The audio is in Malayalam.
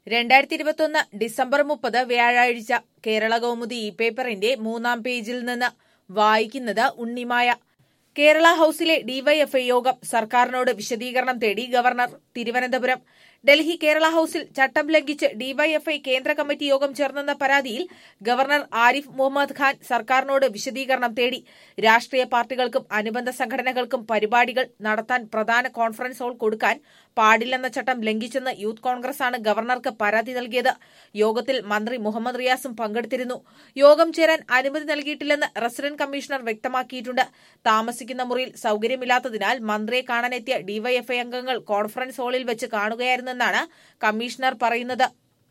രണ്ടായിരത്തി ഇരുപത്തൊന്ന് ഡിസംബർ മുപ്പത് വ്യാഴാഴ്ച കേരള കൗമുദി ഇ പേപ്പറിന്റെ മൂന്നാം പേജിൽ നിന്ന് വായിക്കുന്നത് ഉണ്ണിമായ കേരള ഹൌസിലെ ഡിവൈഎഫ്ഐ യോഗം സർക്കാരിനോട് വിശദീകരണം തേടി ഗവർണർ തിരുവനന്തപുരം ഡൽഹി കേരള ഹൌസിൽ ചട്ടം ലംഘിച്ച് ഡിവൈഎഫ്ഐ കേന്ദ്ര കമ്മിറ്റി യോഗം ചേർന്നെന്ന പരാതിയിൽ ഗവർണർ ആരിഫ് മുഹമ്മദ് ഖാൻ സർക്കാരിനോട് വിശദീകരണം തേടി രാഷ്ട്രീയ പാർട്ടികൾക്കും അനുബന്ധ സംഘടനകൾക്കും പരിപാടികൾ നടത്താൻ പ്രധാന കോൺഫറൻസ് ഹാൾ കൊടുക്കാൻ പാടില്ലെന്ന ചട്ടം ലംഘിച്ചെന്ന് യൂത്ത് കോൺഗ്രസാണ് ഗവർണർക്ക് പരാതി നൽകിയത് യോഗത്തിൽ മന്ത്രി മുഹമ്മദ് റിയാസും പങ്കെടുത്തിരുന്നു യോഗം ചേരാൻ അനുമതി നൽകിയിട്ടില്ലെന്ന് റസിഡന്റ് കമ്മീഷണർ വ്യക്തമാക്കിയിട്ടുണ്ട് താമസിക്കുന്ന മുറിയിൽ സൌകര്യമില്ലാത്തതിനാൽ മന്ത്രിയെ കാണാനെത്തിയ ഡിവൈഎഫ്ഐ അംഗങ്ങൾ കോൺഫറൻസ് ഹാളിൽ വെച്ച് കാണുകയായിരുന്നെന്നാണ് കമ്മീഷണർ പറയുന്നത്